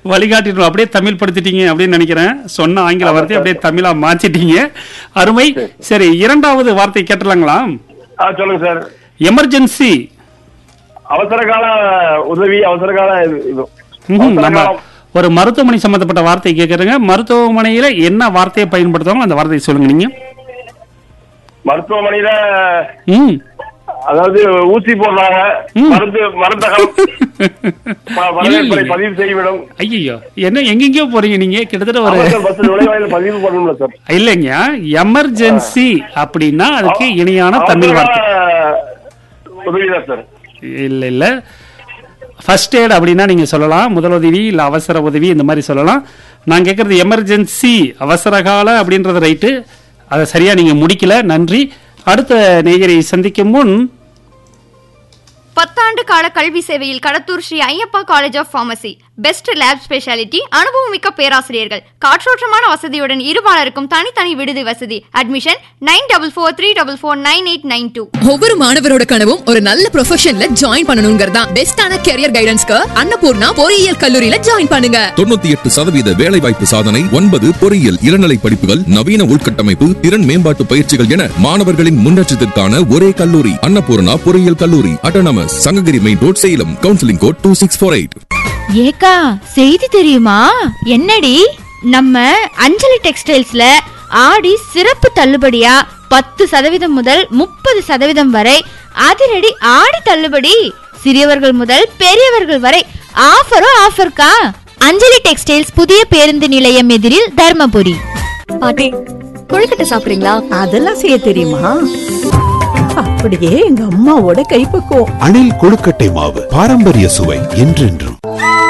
வழிகாட்டிட்டு அப்படியே தமிழ் படுத்திட்டீங்க அப்படின்னு நினைக்கிறேன் சொன்ன ஆங்கில வார்த்தையை அப்படியே தமிழா மாத்திட்டீங்க அருமை சரி இரண்டாவது வார்த்தை கேட்டலாங்களா ஆ சொல்லுங்க சார் எமர்ஜென்சி அவசர கால உதவி அவசர கால இது- இது ம்ஹும். அவசர நம்ம காலம். ஒரு மருத்துவமனை சம்பந்தப்பட்ட வார்த்தை கேட்கறங்க மருத்துவமனையில என்ன வார்த்தையை பயன்படுத்துவாங்க அந்த வார்த்தையை சொல்லுங்க நீங்க மருத்துவமனையில ம் அதாவது ஊசி போடுறாங்க ம். மருந்து மருந்தகம் ப- வரவேற்பை பதிவு செய்யவிடும் ஐயோ என்ன எங்கெங்கயோ போறீங்க நீங்க கிட்டத்தட்ட ஒரு அவசர பஸ் நுழைவாயில் பதிவு பண்ணணும்ல சார் இல்லைங்க எமர்ஜென்சி அப்படின்னா அதுக்கு இணையான தமிழ் அவசர வார்த்தை கால உதவிதான் சார் இல்ல இல்ல ஃபர்ஸ்ட் எய்ட் அப்படின்னா நீங்க சொல்லலாம் முதலுதவி இல்ல அவசர உதவி இந்த மாதிரி சொல்லலாம் நான் கேட்கறது எமர்ஜென்சி அவசர கால அப்படின்றது ரைட்டு அதை சரியா நீங்க முடிக்கல நன்றி அடுத்த நேயரை சந்திக்கும் முன் பத்தாண்டு கால கல்வி சேவையில் Kadathur Sri Ayyappa college of pharmacy best lab speciality அனுபவமிக்க பேராசிரியர்கள் காற்றோட்டமான வசதியுடன் இருபாலருக்கும் தனித்தனி விடுதி வசதி admission nine double four three double four nine eight nine two ஒவ்வொரு மாணவரோட கனவும் ஒரு நல்ல ப்ரொஃபஷன்ல ஜாயின் பண்ணணுங்கிறதா பெஸ்டான கெரியர் கைடன்ஸ்க்கு அன்னபூர்ணா பொறியியல் கல்லூரியில ஜாயின் பண்ணுங்க தொண்ணூத்தி எட்டு சதவீத வேலைவாய்ப்பு சாதனை ஒன்பது பொறியியல் இளநிலை படிப்புகள் நவீன உள்கட்டமைப்பு திறன் மேம்பாட்டு பயிற்சிகள் என மாணவர்களின் முன்னேற்றத்திற்கான ஒரே கல்லூரி அன்னபூர்ணா பொறியியல் கல்லூரி autonomous Sankagiri main road Salem counselling code two six four eight ஏக்கா செய்தி தெரியுமா என்னடி நம்ம அஞ்சலி டெக்ஸ்டைல்ஸ்ல ஆடி சிறப்பு தள்ளுபடியா பத்து சதவீதம் முதல் முப்பது சதவீதம் வரை அதிரடி ஆடி தள்ளுபடி சிறியவர்கள் முதல் பெரியவர்கள் வரை ஆஃபரும் ஆஃபர்க்கா அஞ்சலி டெக்ஸ்டைல்ஸ் புதிய பேருந்து நிலையம் எதிரில் தர்மபுரி பாட்டி கொழுக்கட்டை சாப்பிடுறீங்களா அதெல்லாம் செய்ய தெரியுமா அப்படியே எங்க அம்மாவோட கைப்பக்குவம் அணில் கொழுக்கட்டை மாவு பாரம்பரிய சுவை என்றென்றும்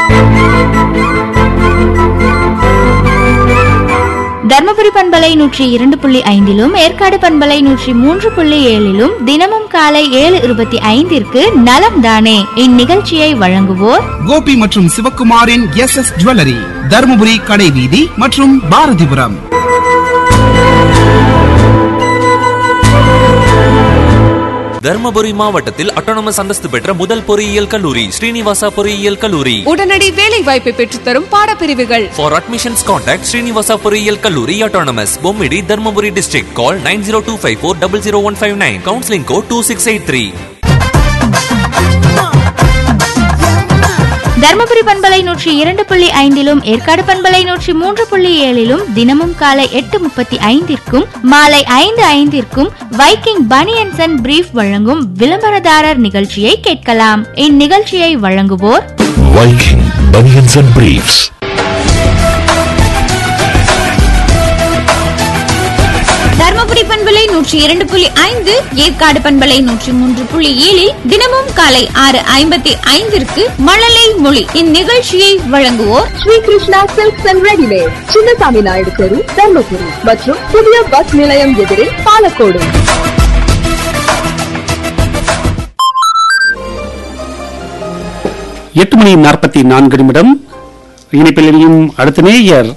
தர்மபுரி பண்பலை நூற்றி இரண்டு புள்ளி ஐந்திலும் ஏற்காடு பண்பலை நூற்றி மூன்று புள்ளி ஏழிலும் தினமும் காலை ஏழு இருபத்தி ஐந்திற்கு நலம் தானே இந்நிகழ்ச்சியை வழங்குவோர் கோபி மற்றும் சிவக்குமாரின் எஸ் எஸ் ஜுவல்லரி தருமபுரி கடை வீதி மற்றும் பாரதிபுரம் தர்மபுரி மாவட்டத்தில் அட்டானமஸ் அந்தஸ்து பெற்ற முதல் பொறியியல் கல்லூரி ஸ்ரீனிவாசா பொறியியல் கல்லூரி உடனடி வேலை வாய்ப்பை பெற்றுத்தரும் பாடப்பிரிவுகள் For admissions contact Srinivasa பொறியியல் கல்லூரி autonomous Bommidi Dharmapuri district call 9025400159 counseling code 2683 Dharmapuri பண்பலை நூற்றி இரண்டு புள்ளி ஐந்திலும் ஏற்காடு பண்பலை நூற்றி மூன்று புள்ளி ஏழிலும் தினமும் காலை எட்டு முப்பத்தி ஐந்திற்கும் மாலை ஐந்து ஐந்திற்கும் வைக்கிங் பனியன்சன் அண்ட் பிரீஃப் வழங்கும் விளம்பரதாரர் நிகழ்ச்சியை கேட்கலாம் இந்நிகழ்ச்சியை வழங்குவோர் Viking banians and briefs Dharmapuri பண்பலை நூற்றி இரண்டு புள்ளி ஐந்து ஏற்காடு பண்பலை நூற்றி மூன்று புள்ளி ஏழில் தினமும் காலை ஆறு ஐம்பத்தி ஐந்திற்கு மழலை மொழி இந்நிகழ்ச்சியை வழங்குவோர் Sri Krishna silks and readymade Chinnasamy Naidu தெரு தர்மபுரி மற்றும் புதிய பஸ் நிலையம் எதிரில் பாலக்கோடு எட்டு மணி நாற்பத்தி நான்கு நிமிடம் இணைப்பில் இணையும் அடுத்த நேயர்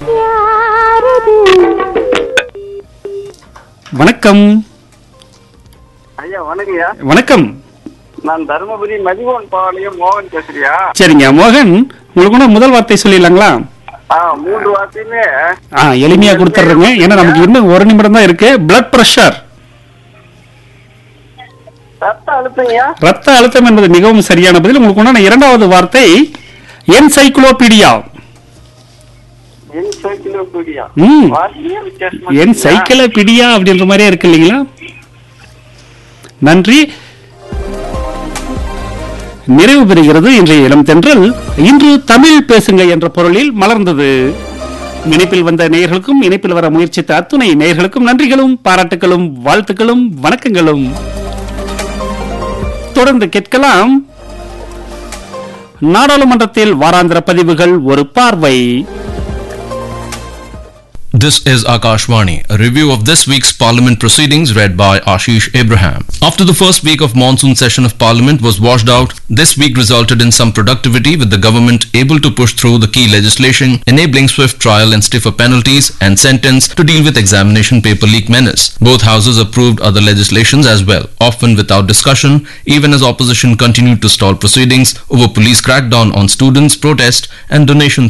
வணக்கம் ஐயா வணக்கம்யா வணக்கம் நான் தருமபுரி மதிகோன் பாளையம் மோகன் பேசுறியா சரிங்க மோகன் உங்களுக்கு கூட முதல் வார்த்தை சொல்லிடலாங்களா ஆ மூன்று வார்த்தையுமே ஆ எளிமையா கொடுத்துட்றேங்க ஏன்னா நமக்கு இன்னும் ஒரு நிமிடம் தான் இருக்கு பிளட் பிரஷர் ரத்த அழுத்தங்கய்யா ரத்த அழுத்தம் என்பது மிகவும் சரியான பதில் உங்களுக்கு உண்டான இரண்டாவது வார்த்தை என்சைக்ளோபீடியா என்சைக்ளோபீடியா ம். வார்த்தையே வித்தியாசமா என் இருக்குயா? சைக்கிளோபீடியா அப்படின்ற மாதிரியே இருக்கு இல்லைங்களா நன்றி நிறைவு பெறுகிறது இன்றைய இளம் தென்றல் இன்று தமிழ் பேசுங்க என்ற பொருளில் மலர்ந்தது இணைப்பில் வந்த நேயர்களுக்கும் இணைப்பில் வர முயற்சித்த அத்துணை நேயர்களுக்கும் நன்றிகளும் பாராட்டுகளும் வாழ்த்துக்களும் வணக்கங்களும் தொடர்ந்து கேட்கலாம் நாடாளுமன்றத்தில் வாராந்திர பதிவுகள் ஒரு பார்வை This is Akashvani, a review of this week's Parliament proceedings read by Ashish Abraham. After the first week of monsoon session of Parliament was washed out, this week resulted in some productivity with the government able to push through the key legislation enabling swift trial and stiffer penalties and sentence to deal with examination paper leak menace. Both houses approved other legislations as well, often without discussion, even as opposition continued to stall proceedings over police crackdown on students' protest and donation